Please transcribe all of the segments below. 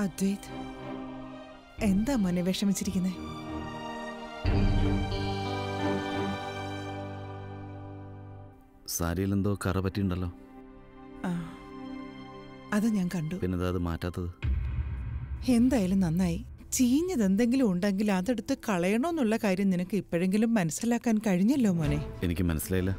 അദ്വൈത് എന്താ മോനെ വിഷമിച്ചിരിക്കുന്നേ സാരിയിൽ എന്തോ കറ പറ്റിയിട്ടുണ്ടല്ലോ ആ അത് ഞാൻ കണ്ടു പിന്നെ അത് മാറ്റാത്തത് എന്തായാലും നന്നായി ചീഞ്ഞത് എന്തെങ്കിലും ഉണ്ടെങ്കിൽ അതെടുത്ത് കളയണോന്നുള്ള കാര്യം നിനക്ക് ഇപ്പോഴെങ്കിലും മനസ്സിലാക്കാൻ കഴിഞ്ഞല്ലോ മോനെ എനിക്ക് മനസ്സിലായില്ല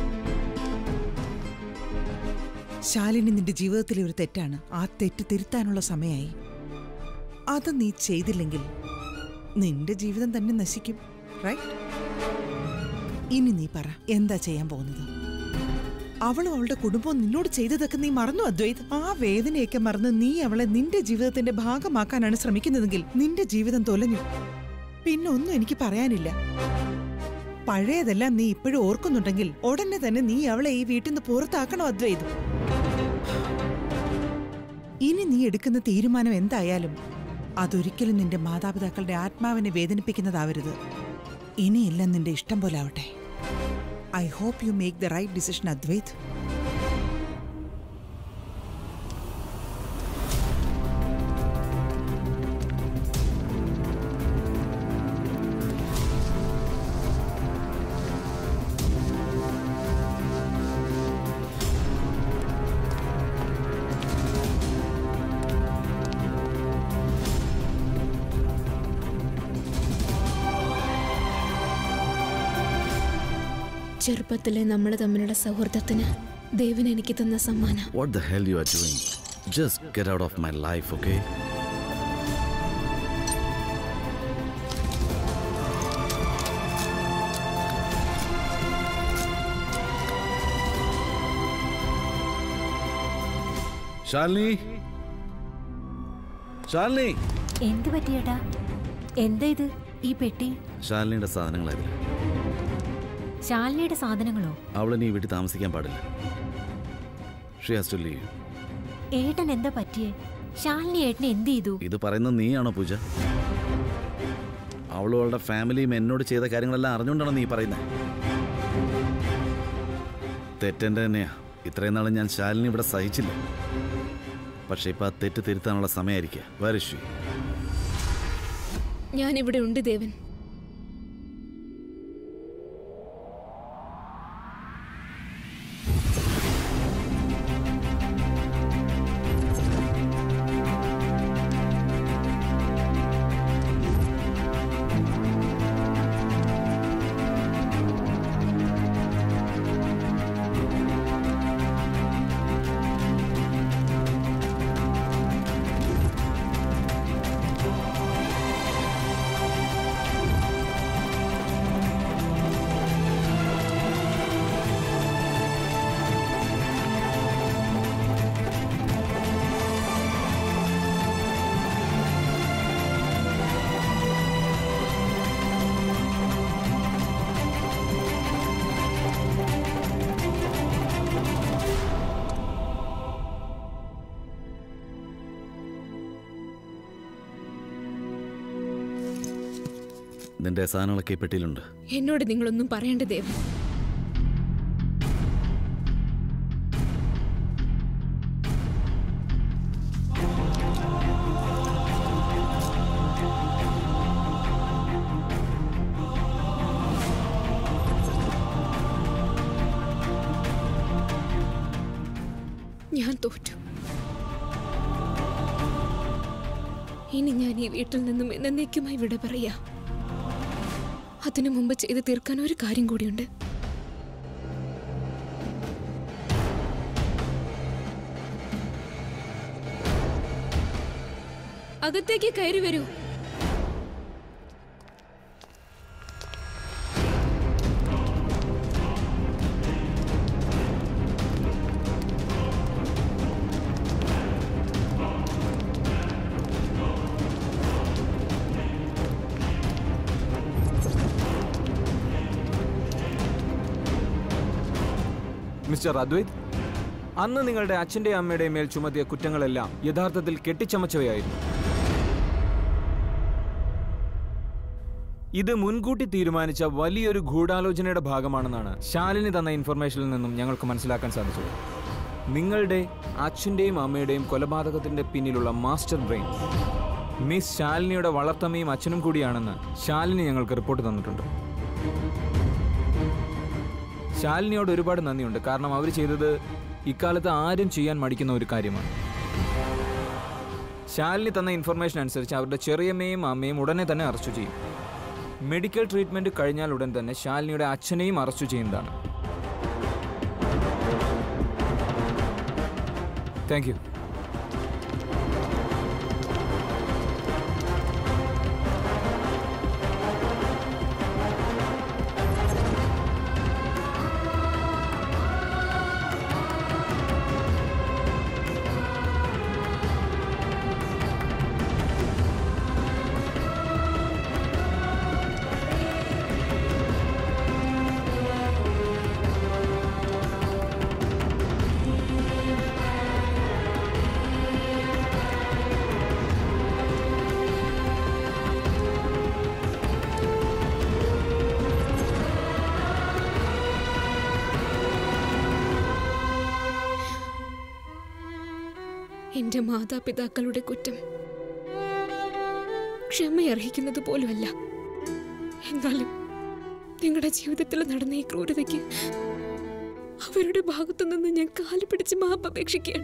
ശാലിനി നിന്റെ ജീവിതത്തിലെ ഒരു തെറ്റാണ് ആ തെറ്റ് തിരുത്താനുള്ള സമയമായി അത് നീ ചെയ്തില്ലെങ്കിൽ നിന്റെ ജീവിതം തന്നെ നശിക്കും റൈറ്റ് ഇനി നീ പറ എന്താ ചെയ്യാൻ പോകുന്നത് അവളും അവളുടെ കുടുംബവും നിന്നോട് ചെയ്തതൊക്കെ നീ മറന്നു അദ്വൈത് ആ വേദനയൊക്കെ മറന്ന് നീ അവളെ നിന്റെ ജീവിതത്തിന്റെ ഭാഗമാക്കാനാണ് ശ്രമിക്കുന്നതെങ്കിൽ നിന്റെ ജീവിതം തൊലഞ്ഞു പിന്നെ ഒന്നും എനിക്ക് പറയാനില്ല പഴയതെല്ലാം നീ ഇപ്പോഴും ഓർക്കുന്നുണ്ടെങ്കിൽ ഉടനെ തന്നെ നീ അവളെ ഈ വീട്ടിൽ നിന്ന് പുറത്താക്കണോ അദ്വൈത് ഇനി നീ എടുക്കുന്ന തീരുമാനം എന്തായാലും അതൊരിക്കലും നിന്റെ മാതാപിതാക്കളുടെ ആത്മാവിനെ വേദനിപ്പിക്കുന്നതാവരുത് ഇനിയെല്ലാം നിന്റെ ഇഷ്ടം പോലെ ആവട്ടെ I hope you make the right decision Advaith ചെറുപ്പത്തിലെ നമ്മൾ തമ്മിലുള്ള സൗഹൃദത്തിന് ദേവൻ എനിക്ക് തന്ന സമ്മാനം what the hell you are doing just get out of my life okay Shalini Shalini എന്ത് പറ്റിയേട്ടാ എന്താ ഇത് ഈ പെട്ടി ശാലിനിയുടെ സാധനങ്ങളായിരുന്നു ശാലിനിയുടെ സാധനങ്ങളോ അവളിനി ഈ വീട്ടിൽ താമസിക്കാൻ പാടില്ല ഷി ഹാസ് ടു ലീവ് ഏട്ടൻ എന്താ പറ്റിയേ ശാലിനി ഏട്ടനെ എന്ത് ചെയ്തു ഇത് പറയുന്നത് നീയാണോ പൂജ അവളും അവളുടെ ഫാമിലിയും എന്നോട് ചെയ്ത കാര്യങ്ങളെല്ലാം അറിഞ്ഞുകൊണ്ടാണോ നീ പറയുന്നത് തെറ്റെൻ്റെ തന്നെയാ ഇത്രയും നാളും ഞാൻ ശാലിനി ഇവിടെ സഹിച്ചില്ല പക്ഷെ ഇപ്പൊ ആ തെറ്റ് തിരുത്താനുള്ള സമയമായിരിക്കുക വരശ്വി ഞാൻ ഇവിടെ ഉണ്ട് ദേവൻ നിന്റെ സാധനങ്ങളൊക്കെ ഈ പെട്ടിയിലുണ്ട് എന്നോട് നിങ്ങളൊന്നും പറയേണ്ട ദേവൻ ഞാൻ തോറ്റു ഇനി ഞാൻ ഈ വീട്ടിൽ നിന്നും എന്നേക്കുമായി വിട പറയാ അതിനു മുമ്പ് ചെയ്ത് തീർക്കാൻ ഒരു കാര്യം കൂടിയുണ്ട് അകത്തേക്ക് കയറി വരൂ മിസ്റ്റർ അദ്വൈത് അന്ന് നിങ്ങളുടെ അച്ഛൻ്റെയും അമ്മയുടെയും മേൽ ചുമത്തിയ കുറ്റങ്ങളെല്ലാം യഥാർത്ഥത്തിൽ കെട്ടിച്ചമച്ചവയായിരുന്നു ഇത് മുൻകൂട്ടി തീരുമാനിച്ച വലിയൊരു ഗൂഢാലോചനയുടെ ഭാഗമാണെന്നാണ് ശാലിനി തന്ന ഇൻഫർമേഷനിൽ നിന്നും ഞങ്ങൾക്ക് മനസ്സിലാക്കാൻ സാധിച്ചത് നിങ്ങളുടെ അച്ഛൻ്റെയും അമ്മയുടെയും കൊലപാതകത്തിന്റെ പിന്നിലുള്ള മാസ്റ്റർ ബ്രെയിൻ മിസ് ശാലിനിയുടെ വളർത്തമ്മയും അച്ഛനും കൂടിയാണെന്ന് ശാലിനി ഞങ്ങൾക്ക് റിപ്പോർട്ട് തന്നിട്ടുണ്ട് ശാലിനിയോട് ഒരുപാട് നന്ദിയുണ്ട് കാരണം അവർ ചെയ്തത് ഇക്കാലത്ത് ആരും ചെയ്യാൻ മടിക്കുന്ന ഒരു കാര്യമാണ് ശാലിനി തന്ന ഇൻഫർമേഷൻ അനുസരിച്ച് അവരുടെ ചെറിയമ്മയും അമ്മയും ഉടനെ തന്നെ അറസ്റ്റ് ചെയ്യും മെഡിക്കൽ ട്രീറ്റ്മെന്റ് കഴിഞ്ഞാൽ ഉടൻ തന്നെ ശാലിനിയുടെ അച്ഛനെയും അറസ്റ്റ് ചെയ്യുന്നതാണ് താങ്ക് യു എന്റെ മാതാപിതാക്കളുടെ കുറ്റം ക്ഷമയർഹിക്കുന്നത് പോലുമല്ല എന്നാലും നിങ്ങളുടെ ജീവിതത്തിൽ നടന്ന ഈ ക്രൂരതയ്ക്ക് അവരുടെ ഭാഗത്തു നിന്ന് ഞാൻ കാല് പിടിച്ച് മാപ്പ് അപേക്ഷിക്കുകയാണ്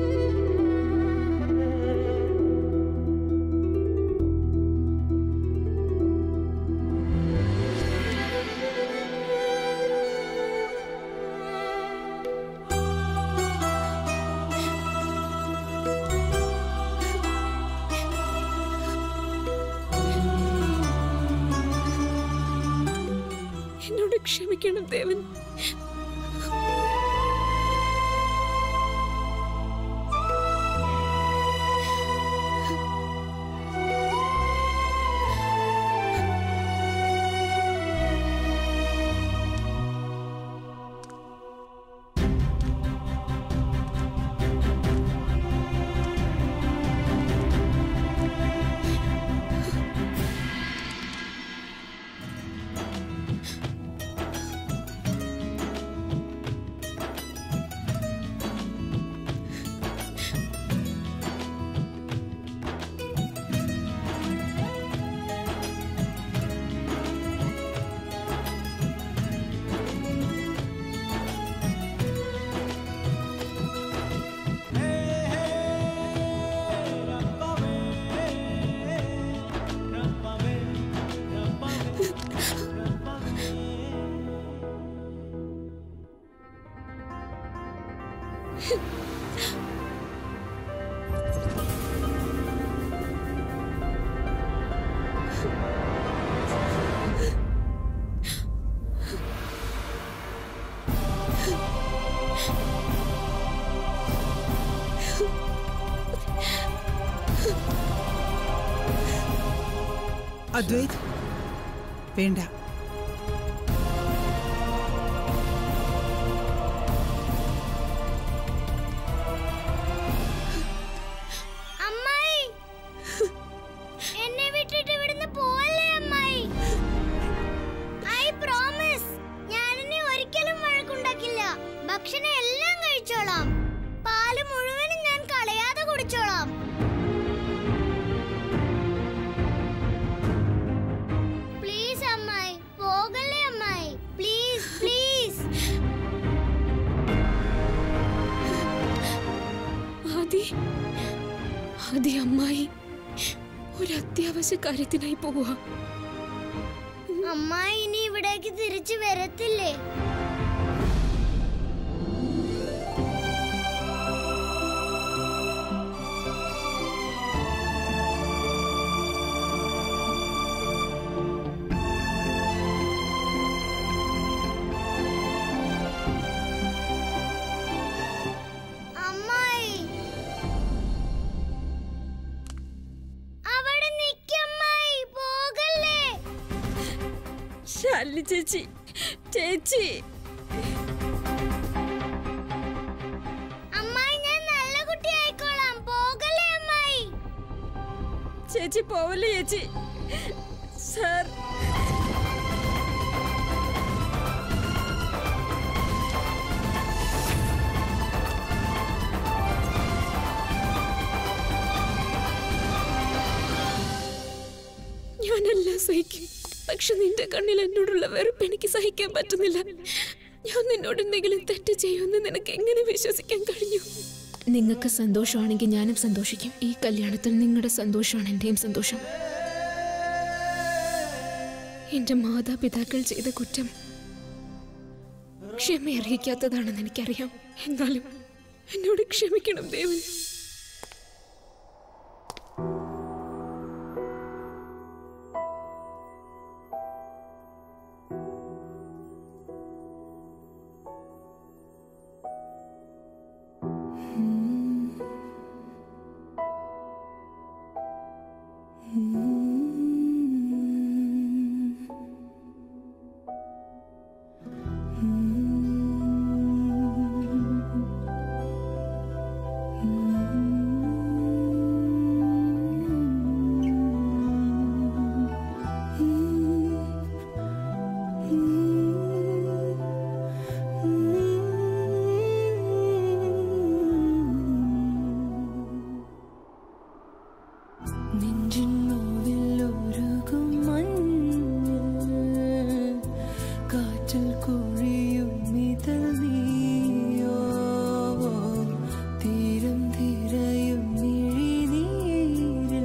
എന്നോട് ക്ഷമിക്കണം ദേവൻ അദ്വൈത് വേണ്ട അമ്മായി എന്നെ വിട്ടിട്ട് ഇവിടുന്ന് പോവല്ലേ അമ്മായി ഐ പ്രോമിസ് ഞാൻ ഇനി ഒരിക്കലും വഴക്കുണ്ടാക്കില്ല ഭക്ഷണം എല്ലാം കഴിച്ചോളാം പാല് മുഴുവനും ഞാൻ കളയാതെ കുടിച്ചോളാം പ്ലീസ് അമ്മായി പോകല്ലേ അമ്മായി പ്ലീസ് പ്ലീസ് ആദി ആദി അമ്മായി ഒരു അത്യാവശ്യ കാര്യത്തിനായി പോവുക അമ്മായി ഇനി ഇവിടേക്ക് തിരിച്ചു വരത്തില്ലേ അമ്മായി അവിടെ നിക്കമ്മായി പോകല്ലേ ശാലിനി ചേച്ചി ചേച്ചി അമ്മായി ഞാൻ നല്ല കുട്ടിയായിക്കോളാം പോകല്ലേ അമ്മായി ചേച്ചി പോവല്ലേ ചേച്ചി സാർ പക്ഷെ നിന്റെ കണ്ണിൽ എന്നോടുള്ള വെറുപ്പ് എനിക്ക് സഹിക്കാൻ പറ്റുന്നില്ല ഞാൻ നിന്നോട് എന്തെങ്കിലും തെറ്റ് ചെയ്യുമെന്ന് നിനക്ക് എങ്ങനെ വിശ്വസിക്കാൻ കഴിഞ്ഞു നിങ്ങൾക്ക് സന്തോഷമാണെങ്കിൽ ഞാനും സന്തോഷിക്കും ഈ കല്യാണത്തിൽ നിങ്ങളുടെ സന്തോഷമാണ് എന്റെയും സന്തോഷം എന്റെ മാതാപിതാക്കൾ ചെയ്ത കുറ്റം ക്ഷമ അറിയിക്കാത്തതാണെന്ന് എനിക്കറിയാം എന്നാലും എന്നോട് ക്ഷമിക്കണം ദേവൻ നെഞ്ചിൻ നോവിൽ ഒഴുകും മഞ്ഞ് കാറ്റിൽ കുഴിയും ഇതൾ നീയോ തീരം തിരയും മിഴിനീരിൽ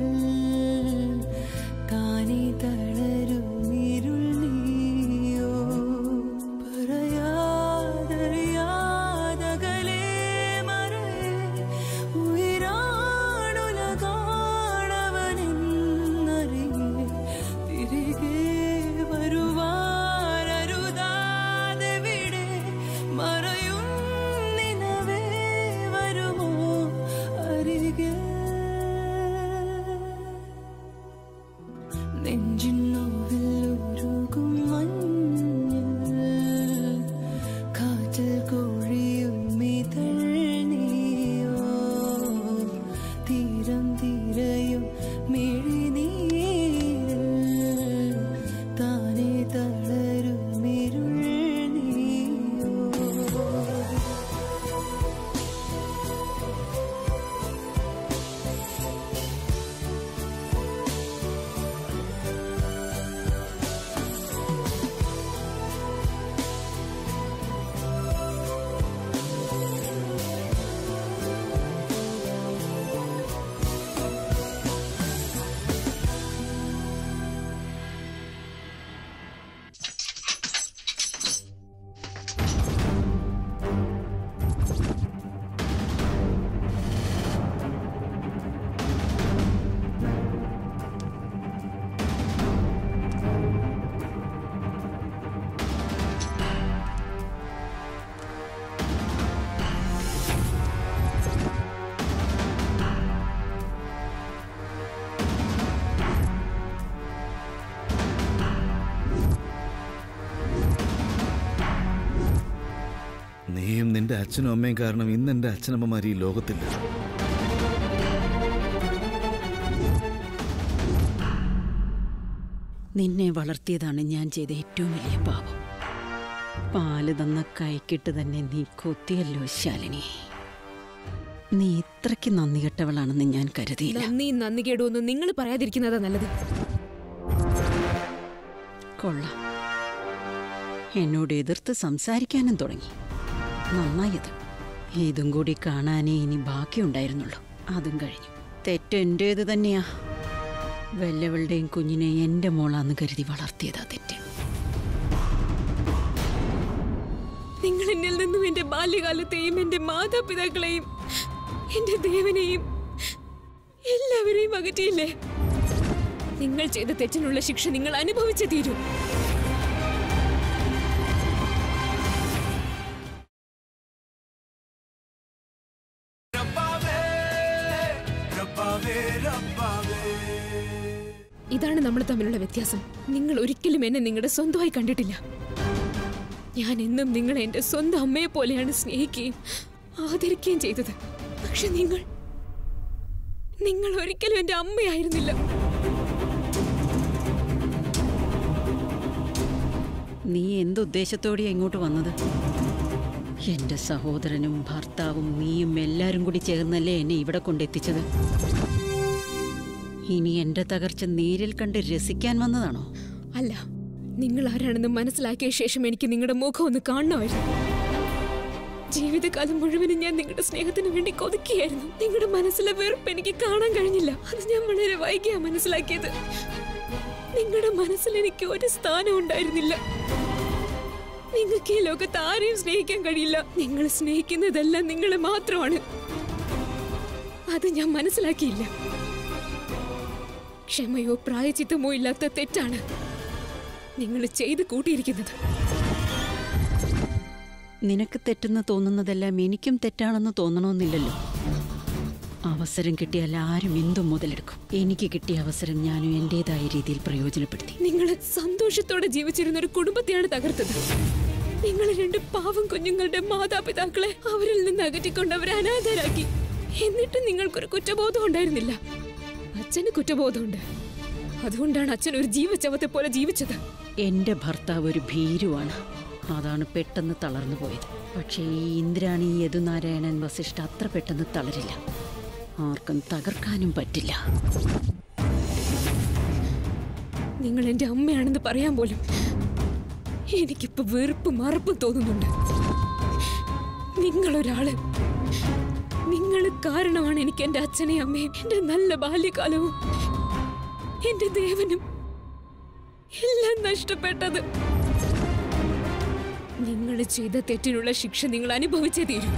താനേ തളരും ഇരുൾ നീയോ പറയാതറിയാതകലേ മറയേ ഉയരാണുലകാണവനെന്നറിയേ തിരികെ വരുവാനരുതാതെ വിടെ മറയും നിലവേ വരുമോ അരികെ നെഞ്ചിൻ നോവിൽ ഉരുകും മഞ്ഞിൽ കാറ്റിൽ കൊഴിയും ഇതൾ നീയോ തീരം തീരയും മിഴിനീരിൽ താനേ തളരും ഇരുൾ നീയോ നീയും നിന്റെ അച്ഛനും അമ്മയും കാരണം ഇന്ന് എൻ്റെ അച്ഛനമ്മമാർ ഈ ലോകത്തില്ല നിന്നെ വളർത്തിയതാണ് ഞാൻ ചെയ്ത ഏറ്റവും വലിയ പാപം പാല് തന്ന കൈക്കിട്ട് തന്നെ നീ കൊത്തിയല്ലോ ശാലിനി നീ ഇത്രയ്ക്ക് നന്ദി കെട്ടവളാണെന്ന് ഞാൻ കരുതിയില്ല നന്ദി നന്ദി കേടുവൊന്നും നിങ്ങൾ പറയാതിരിക്കുന്നതാ നല്ലത് കൊള്ളാം എന്നോട് എതിർത്ത് സംസാരിക്കാനും തുടങ്ങി നന്നായത് ഇതും കൂടി കാണാനേ ഇനി ബാക്കിയുണ്ടായിരുന്നുള്ളൂ അതും കഴിഞ്ഞു തെറ്റ് എന്റേത് തന്നെയാ വല്ലവളുടെയും കുഞ്ഞിനെ എന്റെ മോളാന്ന് കരുതി വളർത്തിയതാ തെറ്റ് നിങ്ങൾ എന്നിൽ നിന്നും എന്റെ ബാല്യകാലത്തെയും എന്റെ മാതാപിതാക്കളെയും എന്റെ ദേവനെയും എല്ലാവരെയും അകറ്റിയില്ലേ നിങ്ങൾ ചെയ്ത തെറ്റിനുള്ള ശിക്ഷ നിങ്ങൾ അനുഭവിച്ചേ തീരൂ ഇതാണ് നമ്മൾ തമ്മിലുള്ള വ്യത്യാസം നിങ്ങൾ ഒരിക്കലും എന്നെ നിങ്ങളുടെ സ്വന്തമായി കണ്ടിട്ടില്ല ഞാൻ എന്നും നിങ്ങളെ എന്റെ സ്വന്തം അമ്മയെ പോലെയാണ് സ്നേഹിക്കുകയും ആദരിക്കുകയും ചെയ്തത് പക്ഷെ നിങ്ങൾ നിങ്ങൾ ഒരിക്കലും എന്റെ അമ്മയായിരുന്നില്ല നീ എന്തുദ്ദേശത്തോടെയാ ഇങ്ങോട്ട് വന്നത് എന്റെ സഹോദരനും ഭർത്താവും നീയും എല്ലാരും കൂടി ചേർന്നല്ലേ എന്നെ ഇവിടെ കൊണ്ടെത്തിച്ചത് ഇനി എന്റെ തകർച്ച നേരിൽ കണ്ട് രസിക്കാൻ വന്നതാണോ അല്ല നിങ്ങൾ ആരാണെന്ന് മനസ്സിലാക്കിയ ശേഷം എനിക്ക് നിങ്ങളുടെ മുഖം ഒന്ന് കാണണമായിരുന്നു ജീവിതകാലം മുഴുവനും ഞാൻ നിങ്ങളുടെ സ്നേഹത്തിന് വേണ്ടി കൊതിക്കുകയായിരുന്നു നിങ്ങളുടെ മനസ്സിലെ വെറുപ്പ് എനിക്ക് കാണാൻ കഴിഞ്ഞില്ല അത് ഞാൻ വളരെ വൈകിയാ മനസ്സിലാക്കിയത് നിങ്ങളുടെ മനസ്സിൽ എനിക്ക് ഒരു സ്ഥാനം ഉണ്ടായിരുന്നില്ല നിങ്ങൾക്ക് ഈ ലോകത്ത് ആരെയും സ്നേഹിക്കാൻ കഴിയില്ല നിങ്ങൾ സ്നേഹിക്കുന്നതെല്ലാം നിങ്ങളെ മാത്രമാണ് അത് ഞാൻ മനസ്സിലാക്കിയില്ല ക്ഷമയോ പ്രായചിത്തമോ ഇല്ലാത്ത തെറ്റാണ് നിങ്ങൾ ചെയ്ത് കൂട്ടിയിരിക്കുന്നത് നിനക്ക് തെറ്റെന്ന് തോന്നുന്നതെല്ലാം എനിക്കും തെറ്റാണെന്ന് തോന്നണമെന്നില്ലല്ലോ അവസരം കിട്ടിയാൽ ആരും എന്തും മുതലെടുക്കും എനിക്ക് കിട്ടിയ അവസരം ഞാനും എൻ്റെതായ രീതിയിൽ പ്രയോജനപ്പെടുത്തി നിങ്ങൾ സന്തോഷത്തോടെ ജീവിച്ചിരുന്ന ഒരു കുടുംബത്തെയാണ് തകർത്തത് നിങ്ങൾ രണ്ട് പാവം കുഞ്ഞുങ്ങളുടെ മാതാപിതാക്കളെ അവരിൽ നിന്ന് അകറ്റിക്കൊണ്ട് അവരെ അനാഥരാക്കി എന്നിട്ട് നിങ്ങൾക്കൊരു കുറ്റബോധം ഉണ്ടായിരുന്നില്ല അച്ഛന് കുറ്റബോധമുണ്ട് അതുകൊണ്ടാണ് അച്ഛൻ ഒരു ജീവച്ചവത്തെ പോലെ ജീവിച്ചത് എൻ്റെ ഭർത്താവ് ഒരു ഭീരുവാണ് അതാണ് പെട്ടെന്ന് തളർന്നു പോയത് പക്ഷേ ഈ ഇന്ദ്രാണി യദുനാരായണൻ വസിഷ്ഠ അത്ര പെട്ടെന്ന് തളരില്ല ആർക്കും തകർക്കാനും പറ്റില്ല നിങ്ങൾ എന്റെ അമ്മയാണെന്ന് പറയാൻ പോലും എനിക്കിപ്പോ വെറുപ്പ് മറപ്പും തോന്നുന്നുണ്ട് നിങ്ങളൊരാള് നിങ്ങൾ കാരണമാണ് എനിക്ക് എന്റെ അച്ഛനെയും അമ്മയും എന്റെ നല്ല ബാല്യകാലവും എന്റെ ദേവനും എല്ലാം നഷ്ടപ്പെട്ടത് നിങ്ങൾ ചെയ്ത തെറ്റിനുള്ള ശിക്ഷ നിങ്ങൾ അനുഭവിച്ചേ തീരൂ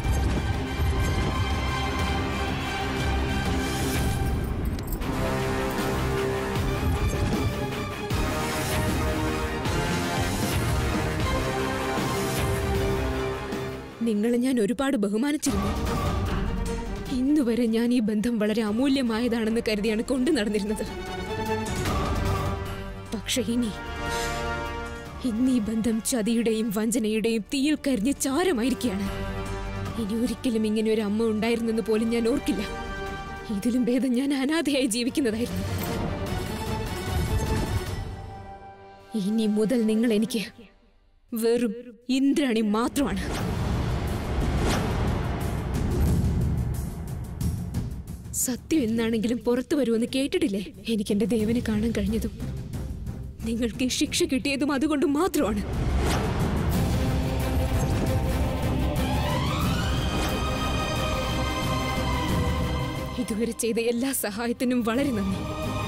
നിങ്ങളെ ഞാൻ ഒരുപാട് ബഹുമാനിച്ചിരുന്നു ഇന്നുവരെ ഞാൻ ഈ ബന്ധം വളരെ അമൂല്യമായതാണെന്ന് കരുതിയാണ് കൊണ്ടു നടന്നിരുന്നത് പക്ഷെ ഇനി ഇന്ന് ഈ ബന്ധം ചതിയുടെയും വഞ്ചനയുടെയും തീയിൽ കരിഞ്ഞ് ചാരമായിരിക്കുകയാണ് ഇനി ഒരിക്കലും ഇങ്ങനെ ഒരു അമ്മ ഉണ്ടായിരുന്നെന്ന് പോലും ഞാൻ ഓർക്കില്ല ഇതിലും ഭേദം ഞാൻ അനാഥയായി ജീവിക്കുന്നതായിരുന്നു ഇനി മുതൽ നിങ്ങൾ എനിക്ക് വെറും ഇന്ദ്രാണി മാത്രമാണ് സത്യം എന്നാണെങ്കിലും പുറത്തു വരുമെന്ന് കേട്ടിട്ടില്ലേ എനിക്ക് എന്റെ ദേവനെ കാണാൻ കഴിഞ്ഞതും നിങ്ങൾക്ക് ഈ ശിക്ഷ കിട്ടിയതും അതുകൊണ്ട് മാത്രമാണ് ഇതുവരെ ചെയ്ത എല്ലാ സഹായത്തിനും വളരെ നന്ദി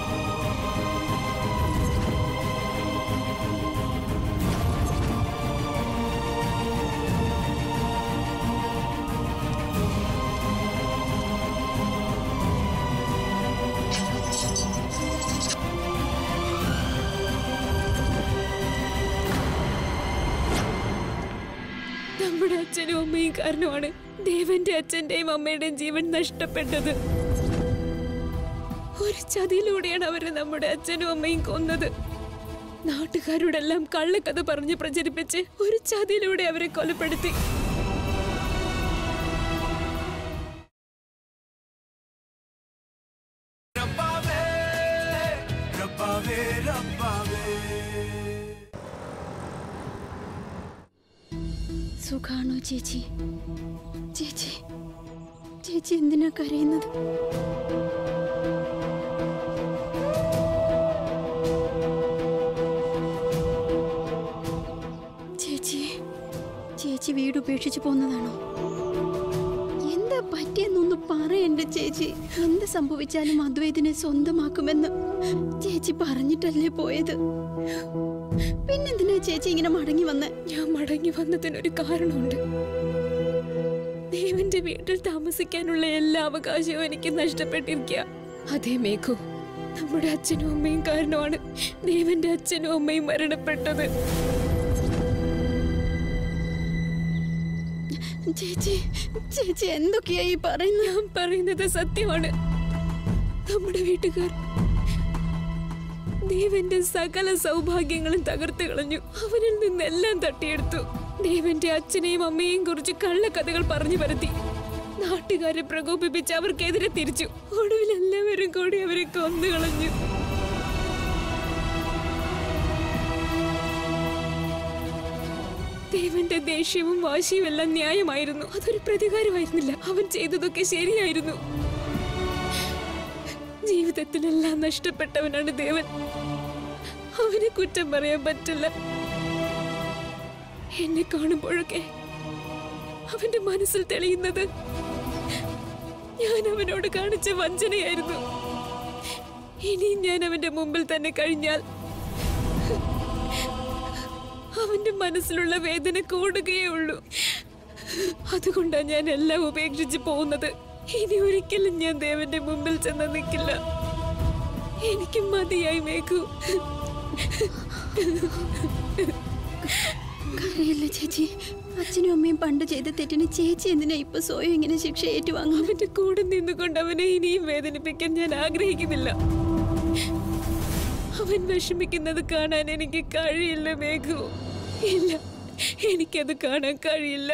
നമ്മുടെ അച്ഛനും അമ്മയും കാരണമാണ് ദേവന്റെ അച്ഛന്റെയും അമ്മയുടെയും ജീവൻ നഷ്ടപ്പെട്ടത് ഒരു ചതിയിലൂടെയാണ് അവരെ നമ്മുടെ അച്ഛനും അമ്മയും കൊന്നത് നാട്ടുകാരോടെല്ലാം കള്ളക്കഥ പറഞ്ഞ് പ്രചരിപ്പിച്ച് ഒരു ചതിയിലൂടെ അവരെ കൊലപ്പെടുത്തി സുഖാണോ ചേച്ചി ചേച്ചി ചേച്ചി എന്തിനാ കരയുന്നത് ചേച്ചി ചേച്ചി വീട് ഉപേക്ഷിച്ചു പോന്നതാണോ എന്താ പറ്റിയെന്നൊന്ന് പറ എന്റെ ചേച്ചി എന്ത് സംഭവിച്ചാലും അദ്വൈതിനെ സ്വന്തമാക്കുമെന്ന് ചേച്ചി പറഞ്ഞിട്ടല്ലേ പോയത് പിന്നെന്തിനാ ചേച്ചി ഇങ്ങനെ മടങ്ങി വന്ന് ഞാൻ മടങ്ങി വന്നതിനൊരു കാരണമുണ്ട് ദേവന്റെ വീട്ടിൽ താമസിക്കാനുള്ള എല്ലാ അവകാശവും എനിക്ക് നഷ്ടപ്പെട്ടിരിക്കുക അതേ മേഘു നമ്മുടെ അച്ഛനും അമ്മയും കാരണമാണ് ദേവന്റെ അച്ഛനും അമ്മയും മരണപ്പെട്ടത് ചേച്ചി ചേച്ചി എന്തൊക്കെയാ ഈ പറയുന്നത് ഞാൻ പറയുന്നത് സത്യമാണ് നമ്മുടെ വീട്ടുകാർ ദേവന്റെ സകല സൗഭാഗ്യങ്ങളും തകർത്തു കളഞ്ഞു അവനിൽ നിന്നെല്ലാം തട്ടിയെടുത്തു ദേവന്റെ അച്ഛനെയും അമ്മയെയും കുറിച്ച് കള്ളക്കഥകൾ പറഞ്ഞു പരത്തി നാട്ടുകാരെ പ്രകോപിപ്പിച്ച് അവർക്കെതിരെ തിരിച്ചു ഒടുവിൽ എല്ലാവരും കൂടി അവരെ കൊന്നു കളഞ്ഞു ദേവന്റെ ദേഷ്യവും വാശിയും എല്ലാം ന്യായമായിരുന്നു അതൊരു പ്രതികാരമായിരുന്നില്ല അവൻ ചെയ്തതൊക്കെ ശരിയായിരുന്നു ജീവിതത്തിലെല്ലാം നഷ്ടപ്പെട്ടവനാണ് ദേവൻ അവനെ കുറ്റം പറയാൻ പറ്റില്ല എന്നെ കാണുമ്പോഴൊക്കെ അവന്റെ മനസ്സിൽ തെളിയുന്നത് ഞാൻ അവനോട് കാണിച്ച വഞ്ചനയായിരുന്നു ഇനിയും ഞാൻ അവന്റെ മുമ്പിൽ തന്നെ കഴിഞ്ഞാൽ അവന്റെ മനസ്സിലുള്ള വേദന കൂടുകയേ ഉള്ളൂ അതുകൊണ്ടാണ് ഞാൻ എല്ലാം ഉപേക്ഷിച്ച് പോകുന്നത് ഇനി ഒരിക്കലും ഞാൻ ദേവന്റെ മുമ്പിൽ ചെന്ന് നിൽക്കില്ല എനിക്ക് മതിയായി മേഘു കരയല്ല ചേച്ചി അച്ഛനും അമ്മയും പണ്ട് ചെയ്ത തെറ്റിന് ചേച്ചി എന്തിനാ ഇപ്പൊ സ്വയം ഇങ്ങനെ ശിക്ഷ ഏറ്റുവാങ്ങും അവന്റെ കൂടെ നിന്നുകൊണ്ട് അവനെ ഇനിയും വേദനിപ്പിക്കാൻ ഞാൻ ആഗ്രഹിക്കുന്നില്ല അവൻ വിഷമിക്കുന്നത് കാണാൻ എനിക്ക് കഴിയില്ല മേഘു ഇല്ല എനിക്കത് കാണാൻ കഴിയില്ല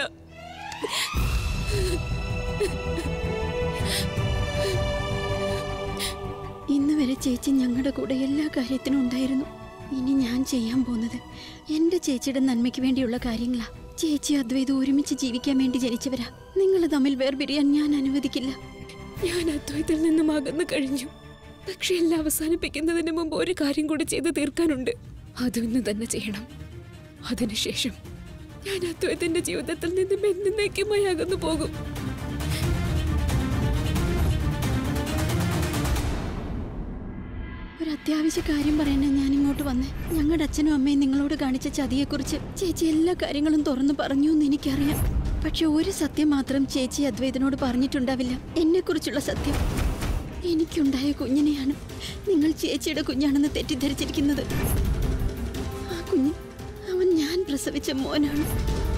ഇന്ന് വരെ ചേച്ചി ഞങ്ങളുടെ കൂടെ എല്ലാ കാര്യത്തിനും ഉണ്ടായിരുന്നു ഇനി ഞാൻ ചെയ്യാൻ പോകുന്നത് എന്റെ ചേച്ചിയുടെ നന്മയ്ക്ക് വേണ്ടിയുള്ള കാര്യങ്ങളാ ചേച്ചി അദ്വൈതം ഒരുമിച്ച് ജീവിക്കാൻ വേണ്ടി ജനിച്ചവരാ നിങ്ങൾ തമ്മിൽ വേർപിരിയാൻ ഞാൻ അനുവദിക്കില്ല ഞാൻ അദ്വൈത്തിൽ നിന്നും അകന്നു കഴിഞ്ഞു പക്ഷെ എല്ലാം അവസാനിപ്പിക്കുന്നതിന് മുമ്പ് ഒരു കാര്യം കൂടി ചെയ്ത് തീർക്കാനുണ്ട് അതൊന്ന് തന്നെ ചെയ്യണം അതിനുശേഷം ഞാൻ അദ്വൈത്തിന്റെ ജീവിതത്തിൽ നിന്നും എന്നേക്കുമായി അകന്നു പോകും ഒരു അത്യാവശ്യ കാര്യം പറയാനാ ഞാൻ ഇങ്ങോട്ട് വന്നേ ഞങ്ങളുടെ അച്ഛനും അമ്മയും നിങ്ങളോട് കാണിച്ച ചതിയെക്കുറിച്ച് ചേച്ചി എല്ലാ കാര്യങ്ങളും തുറന്നു പറഞ്ഞു എന്ന് എനിക്കറിയാം പക്ഷെ ഒരു സത്യം മാത്രം ചേച്ചി അദ്വൈതനോട് പറഞ്ഞിട്ടുണ്ടാവില്ല എന്നെക്കുറിച്ചുള്ള സത്യം എനിക്കുണ്ടായ കുഞ്ഞിനെയാണ് നിങ്ങൾ ചേച്ചിയുടെ കുഞ്ഞാണെന്ന് തെറ്റിദ്ധരിച്ചിരിക്കുന്നത് ആ കുഞ്ഞ് അവൻ ഞാൻ പ്രസവിച്ച മോനാണ്